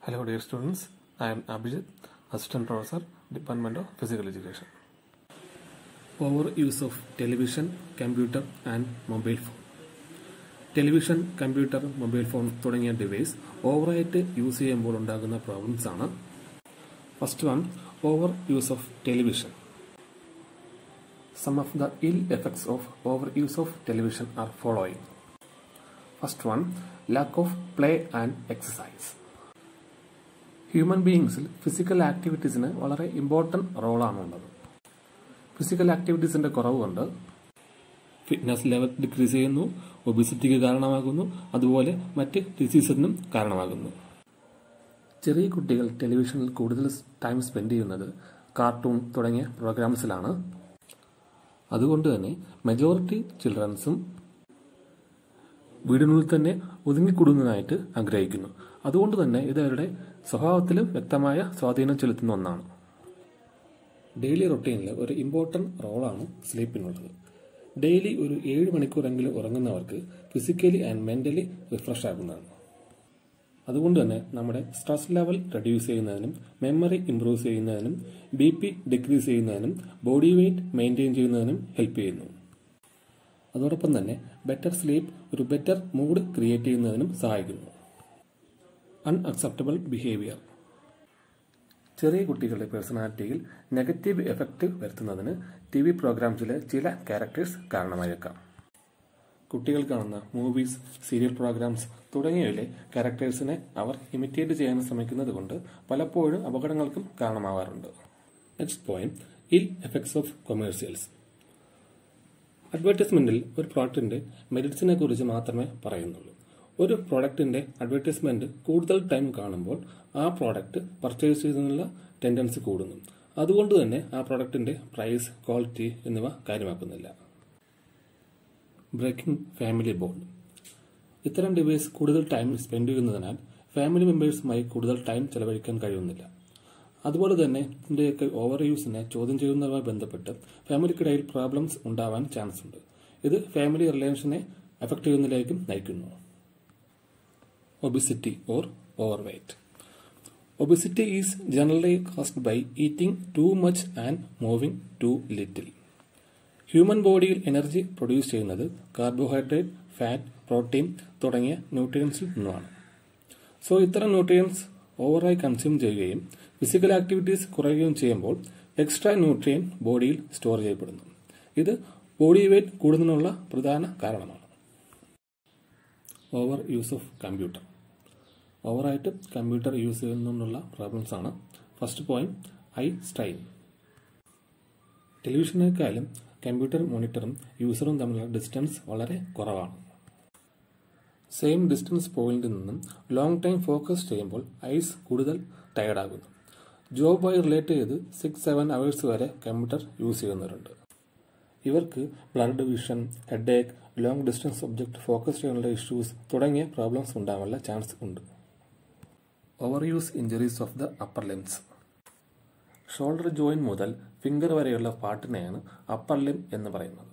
Hello, dear students. I am Abhijit, Assistant Professor, Department of Physical Education. Overuse of television, computer, and mobile phone. Television computer mobile phone തുടങ്ങിയ device ഓവറായിട്ട് use ചെയ്യുമ്പോൾ ഉണ്ടാകുന്ന problems ആണ് first one over use of television some of the ill effects of over use of television are following first one lack of play and exercise human ബീയിങ്സിൽ physical ആക്ടിവിറ്റീസിന് വളരെ important റോളാണ് ഉള്ളത് physical ആക്ടിവിറ്റീസിന്റെ കുറവ് കൊണ്ട് ഫിറ്റ്നസ് ലെവൽ ഡിക്രീസ് ചെയ്യുന്നു ഒബിസിറ്റിക്ക് കാരണമാകുന്നു അതുപോലെ മറ്റ് ഡിസീസസിനും കാരണമാകുന്നു ചെറിയ കുട്ടികൾ ടെലിവിഷനിൽ കൂടുതൽ ടൈം സ്പെൻഡ് ചെയ്യുന്നത് കാർട്ടൂൺ തുടങ്ങിയ പ്രോഗ്രാംസിലാണ് അതുകൊണ്ട് തന്നെ മെജോറിറ്റി ചിൽഡ്രൻസും വീടിനുള്ളിൽ തന്നെ ഒതുങ്ങിക്കൂടുന്നതായിട്ട് ആഗ്രഹിക്കുന്നു അതുകൊണ്ട് തന്നെ ഇത് അവരുടെ സ്വഭാവത്തിലും വ്യക്തമായ സ്വാധീനം ചെലുത്തുന്ന ഒന്നാണ് ഡെയിലി റൊട്ടീനിൽ ഒരു ഇമ്പോർട്ടൻറ്റ് റോളാണ് സ്ലീപ്പിനുള്ളത് ഡെയിലി ഒരു ഏഴ് മണിക്കൂറെങ്കിലും ഉറങ്ങുന്നവർക്ക് ഫിസിക്കലി ആൻഡ് മെന്റലി റിഫ്രഷ് ആകുന്നതാണ് അതുകൊണ്ട് തന്നെ നമ്മുടെ സ്ട്രെസ് ലെവൽ റെഡ്യൂസ് ചെയ്യുന്നതിനും മെമ്മറി ഇംപ്രൂവ് ചെയ്യുന്നതിനും ബി പി ഡിക്രീസ് ചെയ്യുന്നതിനും ബോഡി വെയ്റ്റ് മെയിൻറ്റെയിൻ ചെയ്യുന്നതിനും ഹെൽപ്പ് ചെയ്യുന്നു അതോടൊപ്പം തന്നെ ബെറ്റർ സ്ലീപ്പ് ഒരു ബെറ്റർ മൂഡ് ക്രിയേറ്റ് ചെയ്യുന്നതിനും സഹായിക്കുന്നു അൺഅക്സെപ്റ്റബിൾ ബിഹേവിയർ ചെറിയ കുട്ടികളുടെ പേഴ്സണാലിറ്റിയിൽ നെഗറ്റീവ് എഫക്റ്റ് വരുത്തുന്നതിന് ടി വി പ്രോഗ്രാംസിലെ ചില ക്യാരക്ടേഴ്സ് കാരണമായേക്കാം കുട്ടികൾ കാണുന്ന മൂവീസ് സീരിയൽ പ്രോഗ്രാംസ് തുടങ്ങിയവയിലെ ക്യാരക്ടേഴ്സിനെ അവർ ഇമിറ്റേറ്റ് ചെയ്യാൻ ശ്രമിക്കുന്നത് കൊണ്ട് പലപ്പോഴും അപകടങ്ങൾക്കും കാരണമാവാറുണ്ട് next point ill effects of commercials അഡ്വർടൈസ്മെന്റിൽ ഒരു പ്രോഡക്റ്റിന്റെ മെറിറ്റ്സിനെ കുറിച്ച് മാത്രമേ പറയുന്നുള്ളൂ ഒരു പ്രോഡക്റ്റിന്റെ അഡ്വർടൈസ്മെന്റ് കൂടുതൽ ടൈം കാണുമ്പോൾ ആ പ്രോഡക്റ്റ് പർച്ചേസ് ചെയ്യുന്നതിനുള്ള ടെൻഡൻസി കൂടുന്നു അതുകൊണ്ട് തന്നെ ആ പ്രോഡക്റ്റിന്റെ പ്രൈസ് ക്വാളിറ്റി എന്നിവ കാര്യമാക്കുന്നില്ല ബ്രേക്കിംഗ് ഫാമിലി ബോണ്ട് ഇത്തരം ഡിവൈസ് കൂടുതൽ ടൈം സ്പെൻഡ് ചെയ്യുന്നതിനാൽ ഫാമിലി മെമ്പേഴ്സുമായി കൂടുതൽ ടൈം ചെലവഴിക്കാൻ കഴിയുന്നില്ല അതുപോലെ തന്നെ ഇതിന്റെയൊക്കെ ഓവർ യൂസിനെ ചോദ്യം ചെയ്യുന്നതുമായി ബന്ധപ്പെട്ട് ഫാമിലിക്കിടയിൽ പ്രോബ്ലംസ് ഉണ്ടാവാൻ ചാൻസ് ഉണ്ട് ഇത് ഫാമിലി റിലേഷനെ എഫക്ട് ചെയ്യുന്നതിലേക്കും നയിക്കുന്നു obesity or overweight. Obesity is generally caused by eating too much and moving too little. Human ബോഡിയിൽ എനർജി പ്രൊഡ്യൂസ് ചെയ്യുന്നത് കാർബോഹൈഡ്രേറ്റ് ഫാറ്റ് പ്രോട്ടീൻ തുടങ്ങിയ ന്യൂട്രിയൻസിൽ നിന്നുമാണ് സോ ഇത്തരം ന്യൂട്രിയൻസ് ഓവറായി കൺസ്യൂം ചെയ്യുകയും ഫിസിക്കൽ ആക്ടിവിറ്റീസ് കുറയുകയും ചെയ്യുമ്പോൾ എക്സ്ട്രാ ന്യൂട്രിയൻ ബോഡിയിൽ സ്റ്റോർ ചെയ്യപ്പെടുന്നു ഇത് ബോഡി വെയ്റ്റ് കൂടുന്നതിനുള്ള പ്രധാന കാരണമാണ് ഓവർ യൂസ് ഓഫ് കമ്പ്യൂട്ടർ ഓവറായിട്ട് കമ്പ്യൂട്ടർ യൂസ് ചെയ്യുന്നതിനുള്ള പ്രോബ്ലംസ് ആണ് ഫസ്റ്റ് പോയിന്റ് ഐ സ്ട്രെയിൻ ടെലിവിഷനേക്കാളും കമ്പ്യൂട്ടർ മോണിറ്ററും യൂസറും തമ്മിലുള്ള ഡിസ്റ്റൻസ് വളരെ കുറവാണ് സെയിം ഡിസ്റ്റൻസ് പോയിന്റിൽ നിന്നും ലോങ് ടൈം ഫോക്കസ് ചെയ്യുമ്പോൾ ഐസ് കൂടുതൽ ടയർഡാകുന്നു ജോബുമായി റിലേറ്റ് ചെയ്ത് സിക്സ് സെവൻ അവേഴ്സ് വരെ കമ്പ്യൂട്ടർ യൂസ് ചെയ്യുന്നവരുണ്ട് ഇവർക്ക് blurred vision headache long distance object focus ചെയ്യാനുള്ള ഇഷ്യൂസ് തുടങ്ങിയ പ്രോബ്ലംസ് ഉണ്ടാവാനുള്ള ചാൻസ് ഉണ്ട് over use injuries of the upper limbs shoulder joint മുതൽ ഫിംഗർ വരെയുള്ള പാർട്ടിനെയാണ് അപ്പർ ലിം എന്ന് പറയുന്നത്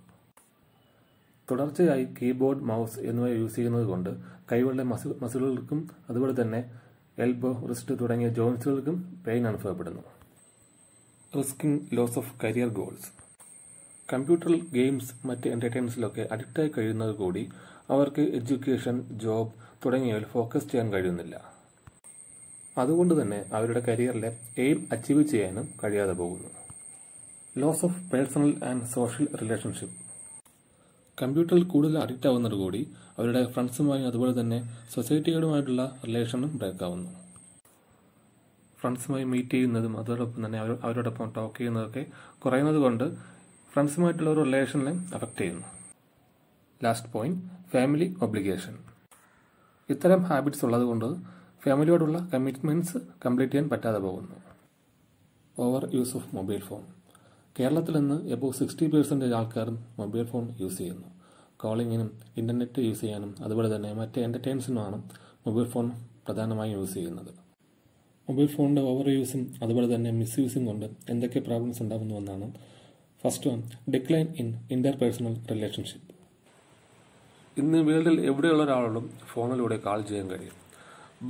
തുടർച്ചയായി കീബോർഡ് മൗസ് എന്നിവ യൂസ് ചെയ്യുന്നത് കൊണ്ട് കൈകളുടെ മസിൽ മസിലുകൾക്കും അതുപോലെ തന്നെ എൽബോ റിസ്റ്റ് തുടങ്ങിയ ജോയിൻസുകൾക്കും പെയിൻ അനുഭവപ്പെടുന്നു risking loss of career goals computer games മറ്റ് എന്റർടൈൻമെന്റ്സിലൊക്കെ അഡിക്റ്റായി കഴിയുന്നത് കൂടി അവർക്ക് എഡ്യൂക്കേഷൻ ജോബ് തുടങ്ങിയവയിൽ ഫോക്കസ് ചെയ്യാൻ കഴിയുന്നില്ല അതുകൊണ്ട് തന്നെ അവരുടെ കരിയറിലെ എയിം അച്ചീവ് ചെയ്യാനും കഴിയാതെ പോകുന്നു loss of personal and social relationship കമ്പ്യൂട്ടറിൽ കൂടുതൽ അഡിക്റ്റ് ആവുന്നതോടുകൂടി അവരുടെ ഫ്രണ്ട്സുമായി അതുപോലെ തന്നെ സൊസൈറ്റികളുമായിട്ടുള്ള റിലേഷനും ബ്രേക്ക് ആവുന്നു ഫ്രണ്ട്സുമായി മീറ്റ് ചെയ്യുന്നതും അതോടൊപ്പം തന്നെ അവർ അവരോടൊപ്പം ടോക്ക് ചെയ്യുന്നതൊക്കെ കുറയുന്നത് കൊണ്ട് ഫ്രണ്ട്സുമായിട്ടുള്ള ഒരു റിലേഷനെ അഫക്റ്റ് ചെയ്യുന്നു ലാസ്റ്റ് പോയിന്റ് ഫാമിലി ഒബ്ലിഗേഷൻ ഇത്തരം ഹാബിറ്റ്സ് ഉള്ളതുകൊണ്ട് ഫാമിലിയോടുള്ള കമ്മിറ്റ്മെന്റ്സ് കംപ്ലീറ്റ് ചെയ്യാൻ പറ്റാതെ പോകുന്നു over use of mobile phone കേരളത്തിൽ നിന്ന് എബോവ് സിക്സ്റ്റി പെർസെൻറ്റേജ് ആൾക്കാരും മൊബൈൽ ഫോൺ യൂസ് ചെയ്യുന്നു കോളിങ്ങിനും ഇന്റർനെറ്റ് യൂസ് ചെയ്യാനും അതുപോലെ തന്നെ മറ്റ് എന്റർടൈൻസിനുമാണ് മൊബൈൽ ഫോൺ പ്രധാനമായും യൂസ് ചെയ്യുന്നത് മൊബൈൽ ഫോണിന്റെ ഓവർ യൂസും അതുപോലെ തന്നെ മിസ് യൂസും കൊണ്ട് എന്തൊക്കെ പ്രോബ്ലംസ് ഉണ്ടാകുന്നു എന്നാണ് first one decline in interpersonal relationship ഇന്ന് വേൾഡിൽ എവിടെയുള്ള ഒരാളോടും ഫോണിലൂടെ കാൾ ചെയ്യാൻ കഴിയും ബട്ട്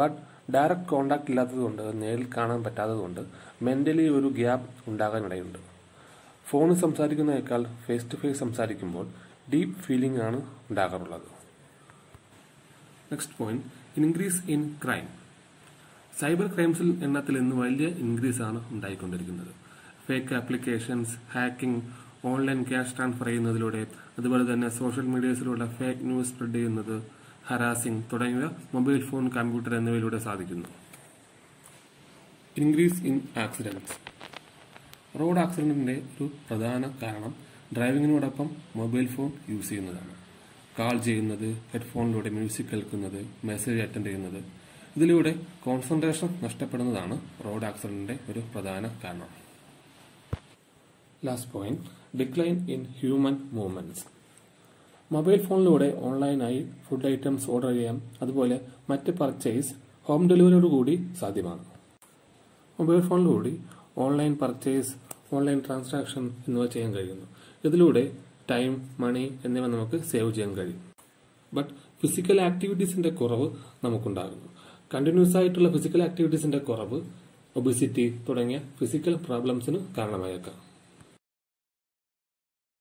ഡയറക്റ്റ് കോണ്ടാക്ട് ഇല്ലാത്തതുകൊണ്ട് നേരിൽ കാണാൻ പറ്റാത്തതുകൊണ്ട് മെന്റലി ഒരു ഗ്യാപ്പ് ഉണ്ടാകാനിടയുണ്ട് ഫോണിൽ സംസാരിക്കുന്നതിനേക്കാൾ ഫേസ് ടു ഫേസ് സംസാരിക്കുമ്പോൾ ഡീപ്പ് ഫീലിംഗ് ആണ് ഉണ്ടാകാറുള്ളത് next point increase in crime cyber ക്രൈംസിൽ എണ്ണത്തിൽ ഇന്ന് വലിയ ഇൻക്രീസ് ആണ് ഉണ്ടായിക്കൊണ്ടിരിക്കുന്നത് fake applications hacking online cash transfer ചെയ്യുന്നതിലൂടെ അതുപോലെ തന്നെ സോഷ്യൽ മീഡിയസിലൂടെ ഫേക്ക് ന്യൂസ് സ്പ്രെഡ് ചെയ്യുന്നത് ഹരാസിംഗ് തുടങ്ങിയ മൊബൈൽ ഫോൺ കമ്പ്യൂട്ടർ എന്നിവയിലൂടെ സാധിക്കുന്നു ഇൻക്രീസ് ഇൻ ആക്സിഡൻറ്റ്സ് റോഡ് ആക്സിഡന്റിന്റെ ഒരു പ്രധാന കാരണം ഡ്രൈവിങ്ങിനോടൊപ്പം മൊബൈൽ ഫോൺ യൂസ് ചെയ്യുന്നതാണ് കാൾ ചെയ്യുന്നത് ഹെഡ്ഫോണിലൂടെ മ്യൂസിക് കേൾക്കുന്നത് മെസ്സേജ് അറ്റൻഡ് ചെയ്യുന്നത് ഇതിലൂടെ കോൺസെൻട്രേഷൻ നഷ്ടപ്പെടുന്നതാണ് റോഡ് ആക്സിഡന്റിന്റെ ഒരു പ്രധാന കാരണം last point decline in human movements മൊബൈൽ ഫോണിലൂടെ ഓൺലൈനായി ഫുഡ് ഐറ്റംസ് ഓർഡർ ചെയ്യാം അതുപോലെ മറ്റ് പർച്ചേസ് ഹോം ഡെലിവറിയോടുകൂടി സാധ്യമാണ് മൊബൈൽ ഫോണിലൂടെ ഓൺലൈൻ പർച്ചേസ് ഓൺലൈൻ ട്രാൻസാക്ഷൻ എന്നിവ ചെയ്യാൻ കഴിയുന്നു ഇതിലൂടെ ടൈം മണി എന്നിവ നമുക്ക് സേവ് ചെയ്യാൻ കഴിയും ബട്ട് ഫിസിക്കൽ ആക്ടിവിറ്റീസിന്റെ കുറവ് നമുക്കുണ്ടാകുന്നു കണ്ടിന്യൂസ് ആയിട്ടുള്ള ഫിസിക്കൽ ആക്ടിവിറ്റീസിന്റെ കുറവ് ഒബിസിറ്റി തുടങ്ങിയ ഫിസിക്കൽ പ്രോബ്ലംസിന് കാരണമായേക്കാം